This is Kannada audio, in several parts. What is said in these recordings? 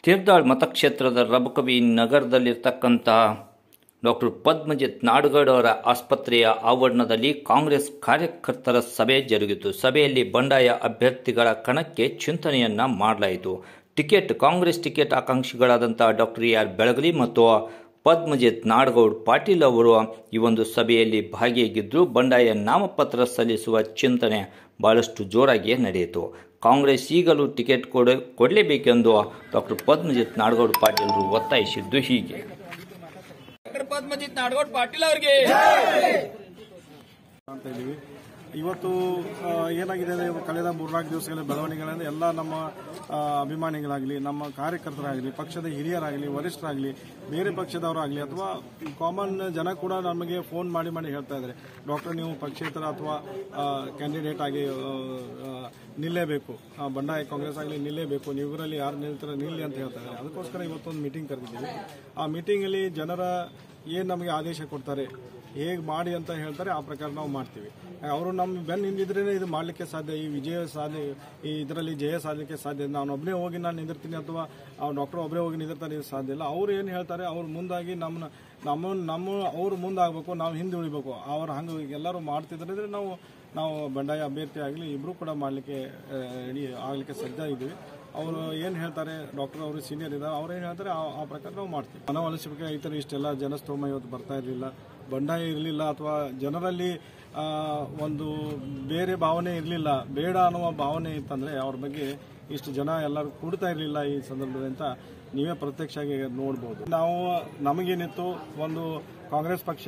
ತೀರ್ದಾಳ್ ಮತಕ್ಷೇತ್ರದ ರಬಕವಿ ನಗರದಲ್ಲಿರ್ತಕ್ಕಂತಹ ಡಾಕ್ಟರ್ ಪದ್ಮಜಿತ್ ನಾಡಗೌಡ ಅವರ ಆಸ್ಪತ್ರೆಯ ಆವರಣದಲ್ಲಿ ಕಾಂಗ್ರೆಸ್ ಕಾರ್ಯಕರ್ತರ ಸಭೆ ಜರುಗಿತು ಸಭೆಯಲ್ಲಿ ಬಂಡಾಯ ಅಭ್ಯರ್ಥಿಗಳ ಕಣಕ್ಕೆ ಚಿಂತನೆಯನ್ನ ಮಾಡಲಾಯಿತು ಟಿಕೆಟ್ ಕಾಂಗ್ರೆಸ್ ಟಿಕೆಟ್ ಆಕಾಂಕ್ಷಿಗಳಾದಂಥ ಡಾಕ್ಟರ್ ಆರ್ ಬೆಳಗಲಿ ಮತ್ತು ಪದ್ಮಜಿತ್ ನಾಡಗೌಡ್ ಪಾಟೀಲ್ ಅವರು ಈ ಒಂದು ಸಭೆಯಲ್ಲಿ ಭಾಗಿಯಾಗಿದ್ದು ಬಂಡಾಯ ನಾಮಪತ್ರ ಸಲ್ಲಿಸುವ ಚಿಂತನೆ ಬಹಳಷ್ಟು ಜೋರಾಗಿ ನಡೆಯಿತು ಕಾಂಗ್ರೆಸ್ ಈಗಲೂ ಟಿಕೆಟ್ ಕೊಡ ಕೊಡಲೇಬೇಕೆಂದು ಡಾಕ್ಟರ್ ಪದ್ಮಜಿತ್ ನಾಡಗೌಡ ಪಾಟೀಲರು ಒತ್ತಾಯಿಸಿದ್ದು ಹೀಗೆ ಡಾಕ್ಟರ್ ಪದ್ಮಜಿತ್ ನಾಡಗೌಡ್ ಪಾಟೀಲ್ ಅವರಿಗೆ ಅಂತ ಇದ್ದೀವಿ ಇವತ್ತು ಆ, ಏನಾಗಿದೆ ಅಂದರೆ ಕಳೆದ ಮೂರ್ನಾಲ್ಕು ದಿವಸಗಳ ಬೆಳವಣಿಗೆಗಳಲ್ಲಿ ಎಲ್ಲ ನಮ್ಮ ಆ, ಅಭಿಮಾನಿಗಳಾಗಲಿ ನಮ್ಮ ಕಾರ್ಯಕರ್ತರಾಗಲಿ ಪಕ್ಷದ ಹಿರಿಯರಾಗಲಿ ವರಿಷ್ಠರಾಗಲಿ ಬೇರೆ ಪಕ್ಷದವರಾಗಲಿ ಅಥವಾ ಕಾಮನ್ ಜನ ಕೂಡ ನಮಗೆ ಫೋನ್ ಮಾಡಿ ಮಾಡಿ ಹೇಳ್ತಾ ಇದ್ದಾರೆ ಡಾಕ್ಟರ್ ನೀವು ಪಕ್ಷೇತರ ಅಥವಾ ಕ್ಯಾಂಡಿಡೇಟ್ ಆಗಿ ಆ, ಆ, ನಿಲ್ಲೇಬೇಕು ಆ, ಬಂಡಾಯ ಕಾಂಗ್ರೆಸ್ ಆಗಲಿ ನಿಲ್ಲೇಬೇಕು ನೀವುಗಳಲ್ಲಿ ಯಾರು ನಿಲ್ತಾರೆ ನಿಲ್ಲಿ ಅಂತ ಹೇಳ್ತಾ ಇದ್ದಾರೆ ಅದಕ್ಕೋಸ್ಕರ ಇವತ್ತೊಂದು ಮೀಟಿಂಗ್ ಕರೆದಿದ್ದೀವಿ ಆ ಮೀಟಿಂಗಲ್ಲಿ ಜನರ ಏನು ನಮಗೆ ಆದೇಶ ಕೊಡ್ತಾರೆ ಹೇಗೆ ಮಾಡಿ ಅಂತ ಹೇಳ್ತಾರೆ ಆ ಪ್ರಕಾರ ನಾವು ಮಾಡ್ತೀವಿ ಅವರು ನಮ್ಮ ಬೆನ್ನು ಹಿಂದಿದ್ರೇ ಇದು ಮಾಡಲಿಕ್ಕೆ ಸಾಧ್ಯ ಈ ವಿಜಯ ಸಾಧ್ಯ ಈ ಇದರಲ್ಲಿ ಜಯ ಸಾಧಲಿಕ್ಕೆ ಸಾಧ್ಯ ನಾನು ಒಬ್ಬನೇ ಹೋಗಿ ನಾನು ನಿಂದಿರ್ತೀನಿ ಅಥವಾ ಡಾಕ್ಟರ್ ಒಬ್ಬರೇ ಹೋಗಿ ನಿಂದಿರ್ತಾರೆ ಇದು ಸಾಧ್ಯ ಇಲ್ಲ ಅವ್ರು ಏನು ಹೇಳ್ತಾರೆ ಅವ್ರು ಮುಂದಾಗಿ ನಮ್ಮನ್ನ ನಮ್ಮ ನಮ್ಮ ಅವ್ರು ಮುಂದಾಗಬೇಕು ನಾವು ಹಿಂದೆ ಉಳಿಬೇಕು ಅವ್ರು ಹಂಗೆ ಎಲ್ಲರೂ ಮಾಡ್ತಿದ್ರೆ ನಾವು ನಾವು ಬಂಡಾಯ ಅಭ್ಯರ್ಥಿ ಆಗಲಿ ಇಬ್ಬರು ಕೂಡ ಮಾಡಲಿಕ್ಕೆ ರೆಡಿ ಆಗಲಿಕ್ಕೆ ಸಜ್ಜ ಇದ್ದೀವಿ ಅವರು ಏನು ಹೇಳ್ತಾರೆ ಡಾಕ್ಟರ್ ಅವರು ಸೀನಿಯರ್ ಇದ್ದಾರೆ ಅವ್ರು ಏನು ಹೇಳ್ತಾರೆ ಆ- ಆ ಪ್ರಕಾರ ನಾವು ಮಾಡ್ತೀವಿ ಮನವೊಲಿಸಬೇಕು ಈ ಥರ ಇಷ್ಟೆಲ್ಲ ಜನಸ್ತೋಮ ಇವತ್ತು ಬರ್ತಾ ಇರಲಿಲ್ಲ ಬಂಡಾಯ ಇರಲಿಲ್ಲ ಅಥವಾ ಜನರಲ್ಲಿ ಆ, ಒಂದು ಬೇರೆ ಭಾವನೆ ಇರಲಿಲ್ಲ ಬೇಡ ಅನ್ನುವ ಭಾವನೆ ಇತ್ತಂದ್ರೆ ಅವ್ರ ಬಗ್ಗೆ ಇಷ್ಟು ಜನ ಎಲ್ಲರೂ ಕೂಡ್ತಾ ಇರಲಿಲ್ಲ ಈ ಸಂದರ್ಭದಲ್ಲಿ ಅಂತ ನೀವೇ ಪ್ರತ್ಯಕ್ಷವಾಗಿ ನೋಡ್ಬೋದು ನಾವು ನಮಗೇನಿತ್ತು ಒಂದು ಕಾಂಗ್ರೆಸ್ ಪಕ್ಷ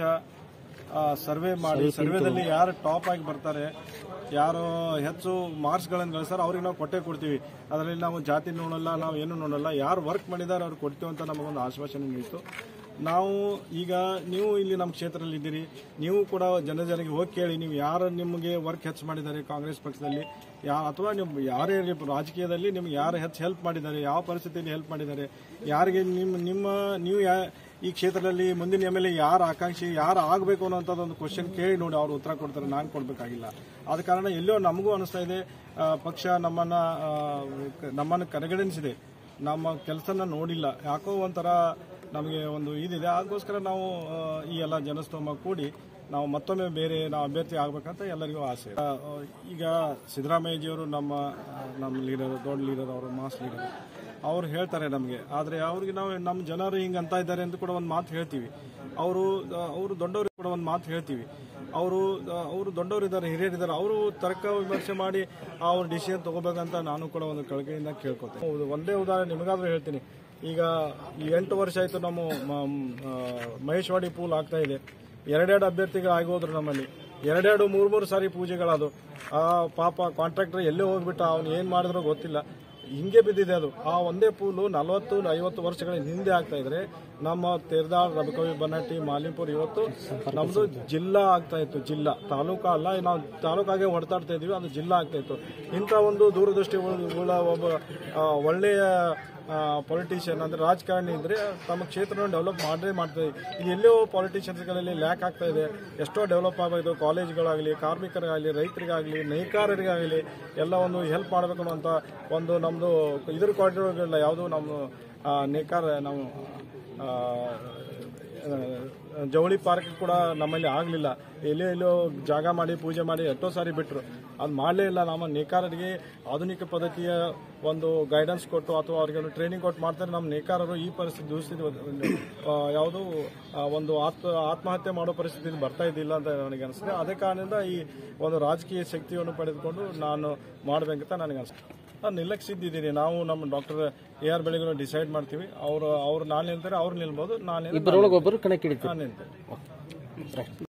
ಸರ್ವೆ ಮಾಡಿ ಸರ್ವೆದಲ್ಲಿ ಯಾರು ಟಾಪ್ ಆಗಿ ಬರ್ತಾರೆ ಯಾರು ಹೆಚ್ಚು ಮಾರ್ಕ್ಸ್ಗಳನ್ನು ಗಳಿಸ್ತಾರೆ ಅವ್ರಿಗೆ ನಾವು ಕೊಟ್ಟೆ ಕೊಡ್ತೀವಿ ಅದರಲ್ಲಿ ನಾವು ಜಾತಿ ನೋಡಲ್ಲ ನಾವು ಏನು ನೋಡಲ್ಲ ಯಾರು ವರ್ಕ್ ಮಾಡಿದ್ದಾರೆ ಅವ್ರು ಕೊಡ್ತೀವಿ ಅಂತ ನಮಗೊಂದು ಆಶ್ವಾಸನೆ ನೀಡಿತು ನಾವು ಈಗ ನೀವು ಇಲ್ಲಿ ನಮ್ಮ ಕ್ಷೇತ್ರದಲ್ಲಿ ಇದ್ದೀರಿ ನೀವು ಕೂಡ ಜನ ಜನರಿಗೆ ಹೋಗಿ ಕೇಳಿ ನೀವು ಯಾರು ನಿಮಗೆ ವರ್ಕ್ ಹೆಚ್ಚು ಮಾಡಿದ್ದಾರೆ ಕಾಂಗ್ರೆಸ್ ಪಕ್ಷದಲ್ಲಿ ಯಾ ಅಥವಾ ನೀವು ಯಾರೇ ಇರ್ಲಿ, ರಾಜಕೀಯದಲ್ಲಿ ನಿಮ್ಗೆ ಯಾರು ಹೆಚ್ಚು ಹೆಲ್ಪ್ ಮಾಡಿದ್ದಾರೆ ಯಾವ ಪರಿಸ್ಥಿತಿಯಲ್ಲಿ ಹೆಲ್ಪ್ ಮಾಡಿದ್ದಾರೆ ಯಾರಿಗೆ ನಿಮ್ಮ ನಿಮ್ಮ ನೀವು ಯಾ ಈ ಕ್ಷೇತ್ರದಲ್ಲಿ ಮುಂದಿನ ಎಮ್ ಎಲ್ ಎ ಯಾರು ಆಕಾಂಕ್ಷಿ ಯಾರು ಆಗಬೇಕು ಅನ್ನೋಂಥದ್ದು ಒಂದು ಕ್ವಶನ್ ಕೇಳಿ ನೋಡಿ ಅವ್ರು ಉತ್ತರ ಕೊಡ್ತಾರೆ ನಾನು ಕೊಡಬೇಕಾಗಿಲ್ಲ ಆದ ಕಾರಣ ಎಲ್ಲೋ ನಮಗೂ ಅನಿಸ್ತಾ ಇದೆ ಆ, ಪಕ್ಷ ನಮ್ಮನ್ನ ಆ, ಕ- ನಮ್ಮನ್ನು ಕಡೆಗಣಿಸಿದೆ ನಮ್ಮ ಕೆಲಸನ ನೋಡಿಲ್ಲ ಯಾಕೋ ಒಂಥರ ನಮಗೆ ಒಂದು ಇದಿದೆ ಅದಕ್ಕೋಸ್ಕರ ನಾವು ಆ, ಈ ಎಲ್ಲ ಜನಸ್ತೋಮ ಕೂಡಿ ನಾವು ಮತ್ತೊಮ್ಮೆ ಬೇರೆ ನಾವು ಅಭ್ಯರ್ಥಿ ಆಗ್ಬೇಕಂತ ಎಲ್ಲರಿಗೂ ಆಸೆ ಆ, ಈಗ ಸಿದ್ದರಾಮಯ್ಯಜಿಯವರು ನಮ್ಮ ಆ, ನಮ್ಮ ಲೀಡರ್ ದೊಡ್ಡ ಲೀಡರ್ ಅವರು ಮಾಸ್ ಲೀಡರ್ ಅವ್ರು ಹೇಳ್ತಾರೆ ನಮಗೆ ಆದರೆ ಅವ್ರಿಗೆ ನಾವು ನಮ್ಮ ಜನರು ಹಿಂಗೆ ಅಂತ ಇದ್ದಾರೆ ಅಂತ ಕೂಡ ಒಂದು ಮಾತು ಹೇಳ್ತೀವಿ ಅವರು ಅವರು ದೊಡ್ಡವರು ಕೂಡ ಒಂದು ಮಾತು ಹೇಳ್ತೀವಿ ಅವರು ಅವರು ದೊಡ್ಡವರಿದ್ದಾರೆ ಹಿರಿಯರಿದ್ದಾರೆ ಅವರು ತರ್ಕ ವಿಮರ್ಶೆ ಮಾಡಿ ಅವ್ರ ಡಿಸಿಷನ್ ತಗೋಬೇಕಂತ ನಾನು ಕೂಡ ಒಂದು ಕಳಕಳಿಯಿಂದ ಕೇಳ್ಕೊತೀನಿ ಹೌದು ಒಂದೇ ಉದಾಹರಣೆ ನಿಮಗಾದ್ರೂ ಹೇಳ್ತೀನಿ ಈಗ ಈ ಎಂಟು ವರ್ಷ ಆಯಿತು ನಮ್ಮ ಮ- ಆ, ಮಹೇಶ್ವಾಡಿ ಪೂಲ್ ಆಗ್ತಾ ಇದೆ ಎರಡೆರಡು ಅಭ್ಯರ್ಥಿಗಳು ಆಗೋದ್ರು ನಮ್ಮಲ್ಲಿ ಎರಡೆರಡು ಮೂರು ಮೂರು ಸಾರಿ ಪೂಜೆಗಳದು ಆ ಪಾಪ ಕಾಂಟ್ರಾಕ್ಟರ್ ಎಲ್ಲೇ ಹೋಗ್ಬಿಟ್ಟ ಅವ್ನು ಏನು ಮಾಡಿದ್ರೋ ಗೊತ್ತಿಲ್ಲ ಹಿಂಗೆ ಬಿದ್ದಿದೆ ಅದು ಆ ಒಂದೇ ಪೂಲು ನಲವತ್ತು ಐವತ್ತು ವರ್ಷಗಳ ಹಿಂದೆ ಆಗ್ತಾ ಇದ್ರೆ ನಮ್ಮ ತೇರ್ದಾಳ್ ರಬಕವಿ ಬನ್ನಟ್ಟಿ ಮಾಲಿಂಪುರ್ ಇವತ್ತು ನಮ್ದು ಜಿಲ್ಲಾ ಆಗ್ತಾ ಇತ್ತು ಜಿಲ್ಲಾ ತಾಲೂಕಾ ಅಲ್ಲ ನಾವು ತಾಲೂಕಾಗೆ ಹೊಡೆದಾಡ್ತಾ ಇದೀವಿ ಅದು ಜಿಲ್ಲಾ ಆಗ್ತಾ ಇತ್ತು ಇಂಥ ಒಂದು ದೂರದೃಷ್ಟಿ ಉಳ್ಳ- ಉಳ್ಳ ಒಬ್ಬ ಆ, ಒಳ್ಳೆಯ ಪೊಲಿಟಿಷಿಯನ್ ಅಂದ್ರೆ ರಾಜಕಾರಣಿ ಇದ್ರೆ ತಮ್ಮ ಕ್ಷೇತ್ರವನ್ನು ಡೆವಲಪ್ ಮಾಡೇ ಮಾಡ್ತದೆ ಇದು ಎಲ್ಲೋ ಪಾಲಿಟಿಷಿಯನ್ಸ್ಗಳಲ್ಲಿ ಲ್ಯಾಕ್ ಆಗ್ತಾ ಇದೆ ಎಷ್ಟೋ ಡೆವಲಪ್ ಆಗಬೇಕು ಕಾಲೇಜ್ಗಳಾಗಲಿ ಕಾರ್ಮಿಕರಿಗಾಗಲಿ ರೈತರಿಗಾಗಲಿ ನೇಕಾರರಿಗಾಗಲಿ ಎಲ್ಲ ಒಂದು ಹೆಲ್ಪ್ ಮಾಡಬೇಕು ಅನ್ನೋಂಥ ಒಂದು ನಮ್ಮದು ಇದ್ರ ಕ್ವಾರ್ಟರ್ಗಳಿಲ್ಲ ಯಾವುದು ನಮ್ಮ ಆ, ನೇಕಾರ ನಾವು ಆ, ಆ, ಜವಳಿ ಪಾರ್ಕ್ ಕೂಡ ನಮ್ಮಲ್ಲಿ ಆಗಲಿಲ್ಲ ಎಲ್ಲೋ ಎಲ್ಲೋ ಜಾಗ ಮಾಡಿ ಪೂಜೆ ಮಾಡಿ ಎಷ್ಟೋ ಸಾರಿ ಬಿಟ್ಟರು ಅದು ಮಾಡಲೇ ಇಲ್ಲ ನಮ್ಮ ನೇಕಾರರಿಗೆ ಆಧುನಿಕ ಪದ್ಧತಿಯ ಒಂದು ಗೈಡೆನ್ಸ್ ಕೊಟ್ಟು ಅಥವಾ ಅವ್ರಿಗೆ ಒಂದು ಟ್ರೈನಿಂಗ್ ಕೊಟ್ಟು ಮಾಡ್ತಾರೆ ನಮ್ಮ ನೇಕಾರರು ಈ ಪರಿಸ್ಥಿತಿ ದುಸ್ಥಿತಿ ಯಾವುದು ಒಂದು ಆತ್ಮ ಆತ್ಮಹತ್ಯೆ ಮಾಡೋ ಪರಿಸ್ಥಿತಿ ಬರ್ತಾ ಇದ್ದಿಲ್ಲ ಅಂತ ನನಗೆ ಅನಿಸ್ತದೆ ಅದೇ ಕಾರಣದಿಂದ ಈ ಒಂದು ರಾಜಕೀಯ ಶಕ್ತಿಯನ್ನು ಪಡೆದುಕೊಂಡು ನಾನು ಮಾಡಬೇಕಂತ ನನಗೆ ಅನಿಸ್ತದೆ ನಾನು ನಿಲ್ಲಕ್ಸಿದ್ದೀನಿ ನಾವು ನಮ್ಮ ಡಾಕ್ಟರ್ ಎ ಆರ್ ಬೆಳಗ್ಗೆ ಡಿಸೈಡ್ ಮಾಡ್ತೀವಿ ಅವರು ಅವ್ರು ನಾನು ನಿಲ್ತಾರೆ ಅವ್ರು ನಿಲ್ಬೋದು ನಾನು ಇಬ್ಬರೊಳಗೊಬ್ಬರು ಕಣಕ್ಕಿಳಿತು ನಾನು ನಿಲ್ತೇನೆ